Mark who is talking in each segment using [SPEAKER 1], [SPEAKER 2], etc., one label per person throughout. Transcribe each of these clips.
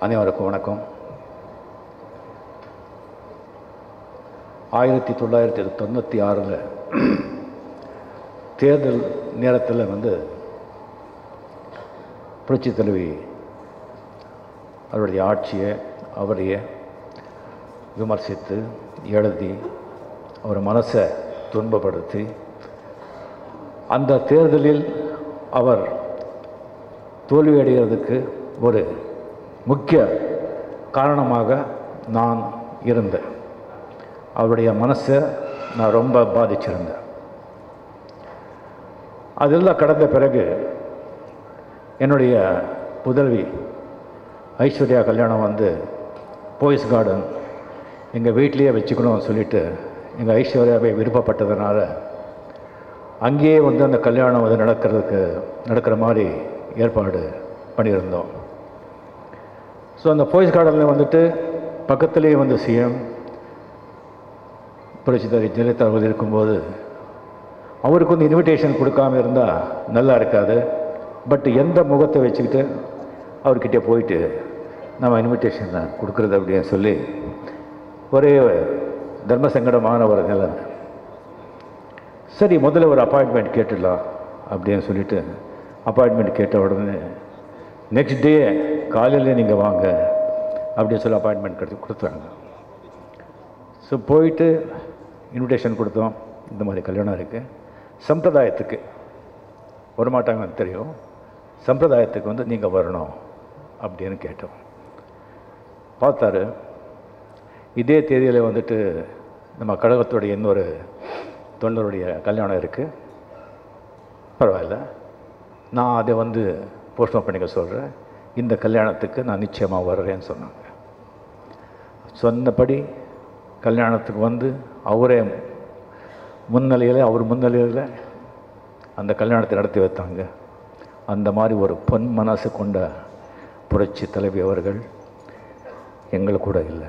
[SPEAKER 1] அனைவருக்கும் வணக்கம் ஆயிரத்தி தொள்ளாயிரத்தி தொண்ணூற்றி ஆறில் தேர்தல் நேரத்தில் வந்து புரட்சி தலைவி அவருடைய ஆட்சியை அவரைய விமர்சித்து எழுதி அவர் மனசை துன்பப்படுத்தி அந்த தேர்தலில் அவர் தோல்வியடைகிறதுக்கு ஒரு முக்கிய காரணமாக நான் இருந்தேன் அவருடைய மனசை நான் ரொம்ப பாதிச்சிருந்தேன் அதெல்லாம் கடந்த பிறகு என்னுடைய புதல்வி ஐஸ்வர்யா கல்யாணம் வந்து போய்ஸ் கார்டன் எங்கள் வீட்லேயே வச்சுக்கணும்னு சொல்லிட்டு எங்கள் ஐஸ்வர்யாவை விருப்பப்பட்டதுனால அங்கேயே வந்து அந்த கல்யாணம் வந்து நடக்கிறதுக்கு நடக்கிற மாதிரி ஏற்பாடு பண்ணியிருந்தோம் ஸோ அந்த போய்ஸ் கார்டனில் வந்துட்டு பக்கத்துலேயே வந்து சிஎம் புரட்சித்தலை ஜெயலலிதா அவர்கள் இருக்கும்போது அவருக்கு வந்து இன்விடேஷன் கொடுக்காம இருந்தால் நல்லா இருக்காது பட் எந்த முகத்தை வச்சுக்கிட்டு அவர்கிட்ட போயிட்டு நம்ம இன்விடேஷன் கொடுக்குறது அப்படின்னு சொல்லி ஒரே தர்ம சங்கடமான ஒரு நிலை சரி முதல்ல ஒரு அப்பாயின்மெண்ட் கேட்டுடலாம் அப்படின்னு சொல்லிட்டு அப்பாயின்மெண்ட் கேட்ட உடனே நெக்ஸ்ட் டே காலையில் நீங்கள் வாங்க அப்படின்னு சொல்லி அப்பாயின்மெண்ட் கொடுத்து கொடுத்தாங்க ஸோ போயிட்டு இன்விடேஷன் கொடுத்தோம் இந்த மாதிரி கல்யாணம் இருக்குது சம்பிரதாயத்துக்கு வரமாட்டாங்கன்னு தெரியும் சம்பிரதாயத்துக்கு வந்து நீங்கள் வரணும் அப்படின்னு கேட்டோம் பார்த்தாரு இதே தேதியில் வந்துட்டு நம்ம கழகத்துடைய இன்னொரு தொண்டருடைய கல்யாணம் இருக்குது பரவாயில்ல நான் அதை வந்து போஸ்ட்போன் பண்ணிக்க சொல்கிறேன் இந்த கல்யாணத்துக்கு நான் நிச்சயமாக வர்றேன்னு சொன்னாங்க சொன்னபடி கல்யாணத்துக்கு வந்து அவரே முன்னிலையில் அவர் முன்னிலையில் அந்த கல்யாணத்தை நடத்தி வைத்தாங்க அந்த மாதிரி ஒரு பொன் மனசு கொண்ட புரட்சி தலைவி அவர்கள் எங்கள் கூட இல்லை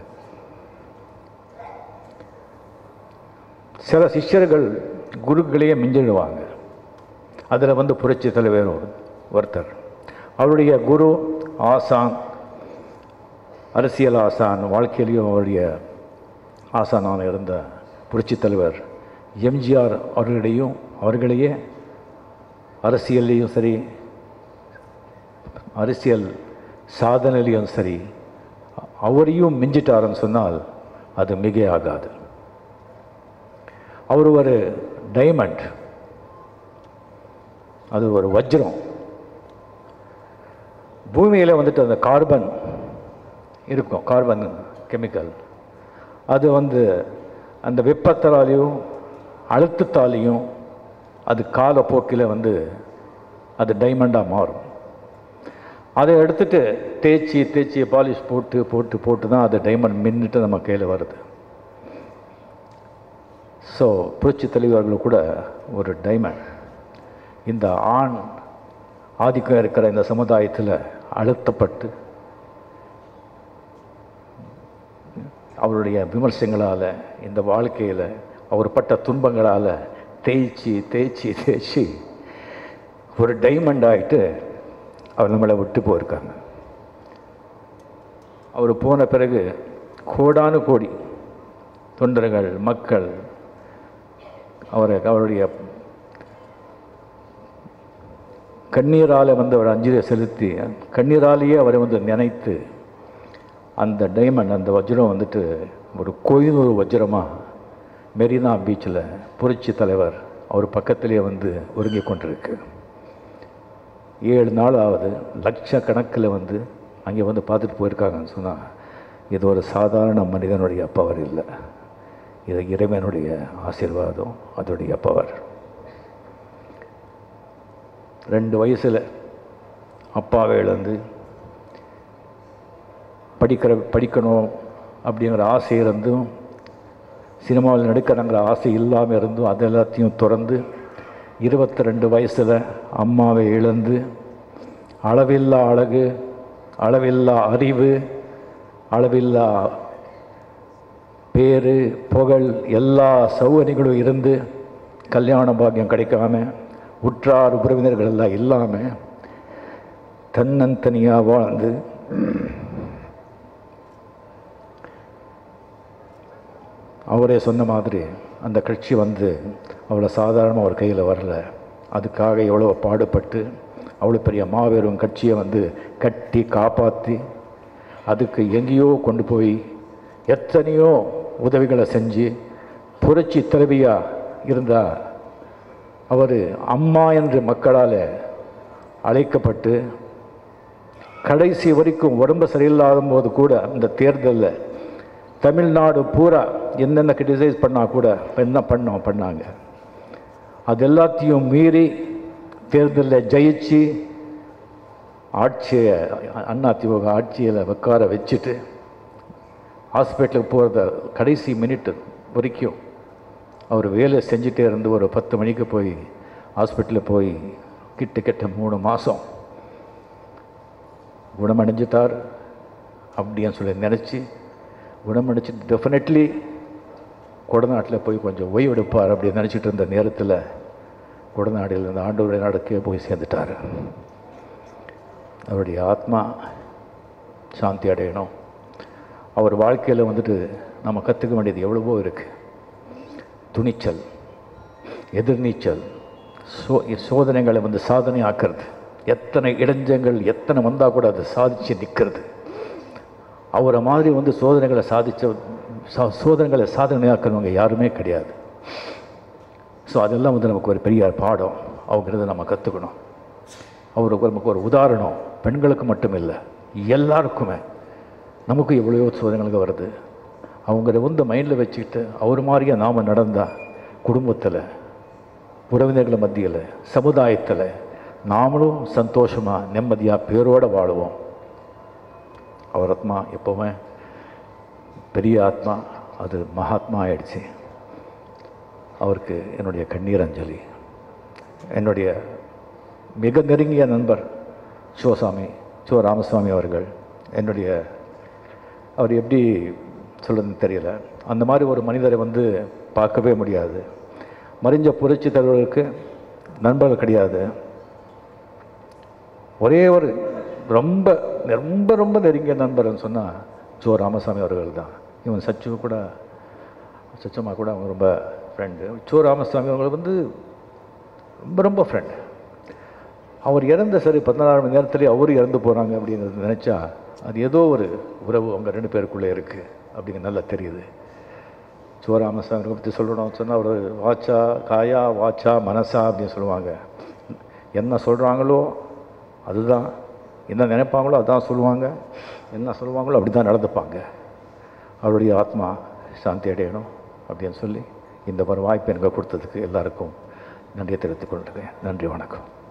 [SPEAKER 1] சில சிஷ்யர்கள் குருக்களையே மிஞ்சிடுவாங்க அதில் வந்து புரட்சி தலைவர் ஒருத்தர் அவருடைய குரு ஆசான் அரசியல் ஆசான் வாழ்க்கையிலையும் அவருடைய ஆசானான இருந்த புரட்சி தலைவர் எம்ஜிஆர் அவர்களிடையும் அவர்களையே அரசியல்லையும் சரி அரசியல் சாதனையிலையும் சரி அவரையும் மிஞ்சிட்டாருன்னு சொன்னால் அது மிக ஆகாது அவர் ஒரு டைமண்ட் அது ஒரு வஜ்ரம் பூமியில் வந்துட்டு அந்த கார்பன் இருக்கும் கார்பன் கெமிக்கல் அது வந்து அந்த வெப்பத்தாலையும் அழுத்தத்தாலையும் அது காலப்போக்கில் வந்து அது டைமண்டாக மாறும் அதை எடுத்துட்டு தேய்ச்சி தேய்ச்சி பாலிஷ் போட்டு போட்டு போட்டு தான் அது டைமண்ட் மின்னுட்டு நம்ம கையில் வருது ஸோ புரட்சி தலைவர்கள் கூட ஒரு டைமண்ட் இந்த ஆண் ஆதிக்கம் இருக்கிற இந்த சமுதாயத்தில் அழுத்தப்பட்டு அவருடைய விமர்சனங்களால் இந்த வாழ்க்கையில் அவர் பட்ட துன்பங்களால் தேய்ச்சி தேய்ச்சி தேய்ச்சி ஒரு டைமண்ட் ஆகிட்டு அவர் நம்மளை விட்டு போயிருக்காங்க அவர் போன பிறகு கோடானு கோடி தொண்டர்கள் மக்கள் அவரை அவருடைய கண்ணீரால் வந்து அவர் அஞ்சலியை செலுத்தி கண்ணீராலேயே அவரை வந்து நினைத்து அந்த டைமண்ட் அந்த வஜ்ரம் வந்துட்டு ஒரு கோயினூர் வஜ்ரமாக மெரினா பீச்சில் புரட்சி தலைவர் அவர் பக்கத்திலே வந்து ஒருங்கி கொண்டிருக்கு ஏழு நாள் ஆகுது லட்சக்கணக்கில் வந்து அங்கே வந்து பார்த்துட்டு போயிருக்காங்கன்னு சொன்னால் இது ஒரு சாதாரண மனிதனுடைய பவர் இல்லை இது இறைவனுடைய ஆசீர்வாதம் அதோடைய பவர் ரெண்டு வயசில் அப்பாவை இழந்து படிக்கிற படிக்கணும் அப்படிங்கிற ஆசை இருந்தும் சினிமாவில் நடிக்கிறங்கிற ஆசை இல்லாமல் இருந்தும் அது எல்லாத்தையும் திறந்து இருபத்தி ரெண்டு வயசில் அம்மாவை இழந்து அளவில்லா அழகு அளவில்லா அறிவு அளவில்லா பேர் புகழ் எல்லா சௌகரியங்களும் இருந்து கல்யாண பாக்கியம் கிடைக்காம உற்றார் உறவினர்கள் எல்லாம் இல்லாமல் தன்னந்தனியாக வாழ்ந்து அவரே சொன்ன மாதிரி அந்த கட்சி வந்து அவ்வளோ சாதாரணமாக ஒரு கையில் வரல அதுக்காக எவ்வளோ பாடுபட்டு அவ்வளோ பெரிய மாபெரும் கட்சியை வந்து கட்டி காப்பாற்றி அதுக்கு எங்கேயோ கொண்டு போய் எத்தனையோ உதவிகளை செஞ்சு புரட்சி தலைவியாக இருந்தால் அவர் அம்மா என்று மக்களால் அழைக்கப்பட்டு கடைசி வரைக்கும் உடம்பு சரியில்லாத போது கூட அந்த தேர்தலில் தமிழ்நாடு பூரா என்னென்ன கிரிட்டிசைஸ் பண்ணால் கூட என்ன பண்ணோம் பண்ணாங்க அது எல்லாத்தையும் மீறி தேர்தலில் ஜெயிச்சு ஆட்சியை அதிமுக ஆட்சியில் உட்கார வச்சுட்டு ஹாஸ்பிட்டலுக்கு போகிறத கடைசி மினிட் வரைக்கும் அவர் வேலை செஞ்சுட்டே இருந்து ஒரு பத்து மணிக்கு போய் ஹாஸ்பிட்டலில் போய் கிட்ட கிட்ட மூணு மாதம் குணமடைஞ்சிட்டார் அப்படின்னு சொல்லி நினச்சி குணமடைச்சு டெஃபினெட்லி கொடநாட்டில் போய் கொஞ்சம் ஓய்வெடுப்பார் அப்படின்னு நினச்சிட்டு இருந்த நேரத்தில் கொடநாடில் இருந்த ஆண்டவரை நாடுக்கே போய் சேர்ந்துட்டார் அவருடைய ஆத்மா சாந்தி அடையணும் அவர் வாழ்க்கையில் வந்துட்டு நம்ம கற்றுக்க வேண்டியது எவ்வளவோ இருக்குது துணிச்சல் எதிர்நீச்சல் சோ சோதனைகளை வந்து சாதனை ஆக்கிறது எத்தனை இடைஞ்சங்கள் எத்தனை வந்தால் கூட அதை சாதித்து நிற்கிறது அவரை மாதிரி வந்து சோதனைகளை சாதித்த சா சோதனைகளை சாதனையாக்குறவங்க யாருமே கிடையாது ஸோ அதெல்லாம் வந்து நமக்கு ஒரு பெரிய பாடம் அவங்கிறத நம்ம கற்றுக்கணும் அவருக்கு நமக்கு ஒரு உதாரணம் பெண்களுக்கு மட்டும் இல்லை எல்லாருக்குமே நமக்கு எவ்வளையோ சோதனைகளுக்கு வருது அவங்க வந்து மைண்டில் வச்சுக்கிட்டு அவர் மாதிரியே நாம் நடந்தால் குடும்பத்தில் உறவினர்கள் மத்தியில் சமுதாயத்தில் நாமளும் சந்தோஷமாக நிம்மதியாக பேரோடு வாழுவோம் அவர் ஆத்மா எப்போவுமே பெரிய ஆத்மா அது மகாத்மா ஆயிடுச்சு அவருக்கு என்னுடைய கண்ணீர் அஞ்சலி என்னுடைய மிக நெருங்கிய நண்பர் சிவசாமி சிவ ராமசாமி அவர்கள் என்னுடைய அவர் எப்படி சொல்கிறதுன்னு தெரியல அந்த மாதிரி ஒரு மனிதரை வந்து பார்க்கவே முடியாது மறைஞ்ச புரட்சி தலைவர்களுக்கு நண்பர்கள் கிடையாது ஒரே ஒரு ரொம்ப ரொம்ப ரொம்ப நெருங்கிய நண்பர்னு சொன்னால் ஜோ ராமசாமி அவர்கள் தான் இவன் சச்சு கூட சச்சம்மா கூட அவங்க ரொம்ப ஃப்ரெண்டு சோ ராமசாமி அவங்க வந்து ரொம்ப ரொம்ப ஃப்ரெண்டு அவர் இறந்த சரி பதினாறு மணி நேரத்துலேயே அவர் இறந்து போகிறாங்க அப்படின்னு நினச்சா அது ஏதோ ஒரு உறவு அவங்க ரெண்டு பேருக்குள்ளே இருக்குது அப்படிங்க நல்லா தெரியுது சிவராமசாமி பற்றி சொல்லணும் சொன்னால் அவர் வாச்சா காயா வாச்சா மனசா அப்படின்னு சொல்லுவாங்க என்ன சொல்கிறாங்களோ அதுதான் என்ன நினைப்பாங்களோ அதான் சொல்லுவாங்க என்ன சொல்லுவாங்களோ அப்படி தான் நடந்துப்பாங்க அவருடைய ஆத்மா சாந்தி அடையணும் அப்படின்னு சொல்லி இந்த ஒரு வாய்ப்பு எனக்கு கொடுத்ததுக்கு எல்லாருக்கும் நன்றியை தெரிவித்துக் கொள்கிறேன் நன்றி வணக்கம்